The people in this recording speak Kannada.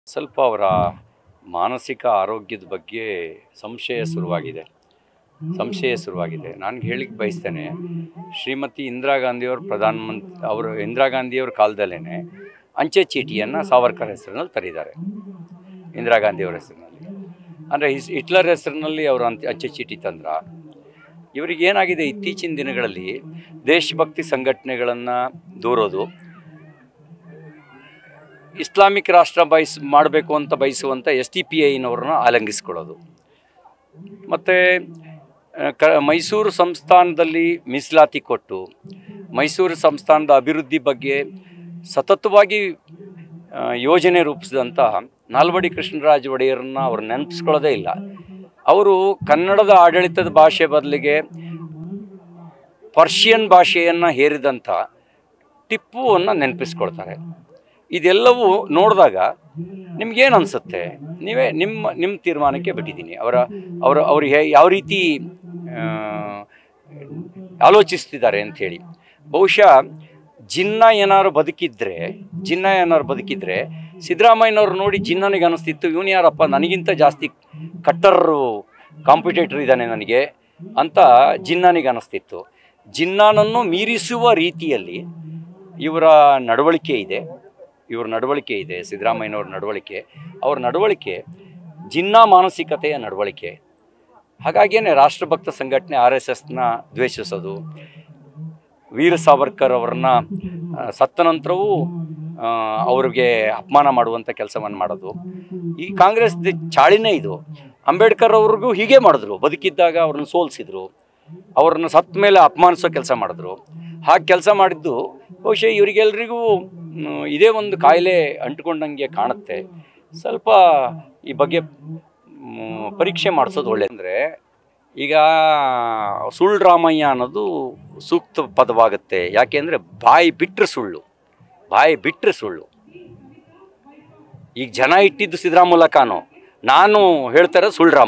ಸ್ವಲ್ಪ ಅವರ ಮಾನಸಿಕ ಆರೋಗ್ಯದ ಬಗ್ಗೆ ಸಂಶಯ ಶುರುವಾಗಿದೆ ಸಂಶಯ ಶುರುವಾಗಿದೆ ನಾನು ಹೇಳಿಕ್ಕೆ ಬಯಸ್ತೇನೆ ಶ್ರೀಮತಿ ಇಂದಿರಾ ಗಾಂಧಿಯವರು ಪ್ರಧಾನಮಂತ್ರಿ ಅವರು ಇಂದಿರಾ ಗಾಂಧಿಯವ್ರ ಕಾಲದಲ್ಲೇ ಅಂಚೆ ಚೀಟಿಯನ್ನು ಸಾವರ್ಕರ್ ಹೆಸರಿನಲ್ಲಿ ತರಿದ್ದಾರೆ ಇಂದಿರಾ ಗಾಂಧಿಯವರ ಹೆಸರಿನಲ್ಲಿ ಅಂದರೆ ಹಿಸ್ ಹಿಟ್ಲರ್ ಹೆಸರಿನಲ್ಲಿ ಅವರು ಅಂಚೆ ಅಂಚೆ ಚೀಟಿ ತಂದ್ರ ಇವರಿಗೆ ಏನಾಗಿದೆ ಇತ್ತೀಚಿನ ದಿನಗಳಲ್ಲಿ ದೇಶಭಕ್ತಿ ಸಂಘಟನೆಗಳನ್ನು ದೂರೋದು ಇಸ್ಲಾಮಿಕ್ ರಾಷ್ಟ್ರ ಬಯಸ್ ಮಾಡಬೇಕು ಅಂತ ಬಯಸುವಂಥ ಎಸ್ ಟಿ ಪಿ ಐನವ್ರನ್ನ ಆಲಂಗಿಸ್ಕೊಳ್ಳೋದು ಮತ್ತು ಕ ಮೈಸೂರು ಸಂಸ್ಥಾನದಲ್ಲಿ ಮೀಸಲಾತಿ ಕೊಟ್ಟು ಮೈಸೂರು ಸಂಸ್ಥಾನದ ಅಭಿವೃದ್ಧಿ ಬಗ್ಗೆ ಸತತವಾಗಿ ಆ, ಯೋಜನೆ ರೂಪಿಸಿದಂಥ ನಾಲ್ವಡಿ ಕೃಷ್ಣರಾಜ ಒಡೆಯರನ್ನ ಅವ್ರು ನೆನಪಿಸ್ಕೊಳ್ಳೋದೇ ಇಲ್ಲ ಅವರು ಕನ್ನಡದ ಆಡಳಿತದ ಭಾಷೆ ಬದಲಿಗೆ ಪರ್ಷಿಯನ್ ಭಾಷೆಯನ್ನು ಹೇರಿದಂಥ ಟಿಪ್ಪುವನ್ನು ನೆನಪಿಸ್ಕೊಳ್ತಾರೆ ಇದೆಲ್ಲವೂ ನೋಡಿದಾಗ ನಿಮ್ಗೇನು ಅನಿಸುತ್ತೆ ನೀವೇ ನಿಮ್ಮ ನಿಮ್ಮ ತೀರ್ಮಾನಕ್ಕೆ ಬಿಟ್ಟಿದ್ದೀನಿ ಅವರ ಅವರ ಅವರು ಹೇ ಯಾವ ರೀತಿ ಆ, ಆಲೋಚಿಸ್ತಿದ್ದಾರೆ ಅಂಥೇಳಿ ಬಹುಶಃ ಜಿನ್ನ ಏನಾದ್ರು ಬದುಕಿದ್ರೆ ಜಿನ್ನ ಏನಾದ್ರು ಬದುಕಿದ್ರೆ ಸಿದ್ದರಾಮಯ್ಯನವ್ರು ನೋಡಿ ಜಿನ್ನನಿಗೆ ಅನಿಸ್ತಿತ್ತು ಇವನು ಯಾರಪ್ಪ ನನಗಿಂತ ಜಾಸ್ತಿ ಕಟ್ಟರು ಕಾಂಪಿಟೇಟರ್ ಇದ್ದಾನೆ ನನಗೆ ಅಂತ ಜಿನ್ನನಿಗೆ ಅನಿಸ್ತಿತ್ತು ಜಿನ್ನಾನನ್ನು ಮೀರಿಸುವ ರೀತಿಯಲ್ಲಿ ಇವರ ನಡವಳಿಕೆ ಇದೆ ಇವ್ರ ನಡವಳಿಕೆ ಇದೆ ಸಿದ್ದರಾಮಯ್ಯನವ್ರ ನಡವಳಿಕೆ ಅವ್ರ ನಡವಳಿಕೆ ಜಿನ್ನಾ ಮಾನಸಿಕತೆಯ ನಡವಳಿಕೆ ಹಾಗಾಗಿಯೇ ರಾಷ್ಟ್ರಭಕ್ತ ಸಂಘಟನೆ ಆರ್ ಎಸ್ ಎಸ್ನ ದ್ವೇಷಿಸೋದು ವೀರ ಸಾವರ್ಕರ್ ಅವರನ್ನ ಆ, ಸತ್ತ ನಂತರವೂ ಆ, ಅವ್ರಿಗೆ ಅಪಮಾನ ಮಾಡುವಂಥ ಕೆಲಸವನ್ನು ಮಾಡೋದು ಈ ಕಾಂಗ್ರೆಸ್ ಚಾಳಿನೇ ಇದು ಅಂಬೇಡ್ಕರ್ ಅವ್ರಿಗೂ ಹೀಗೆ ಮಾಡಿದ್ರು ಬದುಕಿದ್ದಾಗ ಅವ್ರನ್ನ ಸೋಲಿಸಿದ್ರು ಅವ್ರನ್ನ ಸತ್ತ ಮೇಲೆ ಅಪಮಾನಿಸೋ ಕೆಲಸ ಮಾಡಿದ್ರು ಹಾಗೆ ಕೆಲಸ ಮಾಡಿದ್ದು ಬಹುಶಃ ಇವರಿಗೆಲ್ರಿಗೂ ಮ್, ಇದೇ ಒಂದು ಕಾಯಿಲೆ ಅಂಟ್ಕೊಂಡಂಗೆ ಕಾಣುತ್ತೆ ಸ್ವಲ್ಪ ಈ ಬಗ್ಗೆ ಮ್, ಪರೀಕ್ಷೆ ಮಾಡಿಸೋದು ಒಳ್ಳೆ ಅಂದರೆ ಈಗ ಸುಳ್ಳು ರಾಮಯ್ಯ ಅನ್ನೋದು ಸೂಕ್ತ ಪದವಾಗುತ್ತೆ ಯಾಕೆಂದರೆ ಬಾಯಿ ಬಿಟ್ಟರೆ ಸುಳ್ಳು ಬಾಯಿ ಬಿಟ್ಟರೆ ಸುಳ್ಳು ಈಗ ಜನ ಇಟ್ಟಿದ್ದು ಸಿದ್ದರಾಮುಲ್ಲ ಖಾನು ನಾನು ಹೇಳ್ತಾರೆ ಸುಳ್ಳು ರಾಮ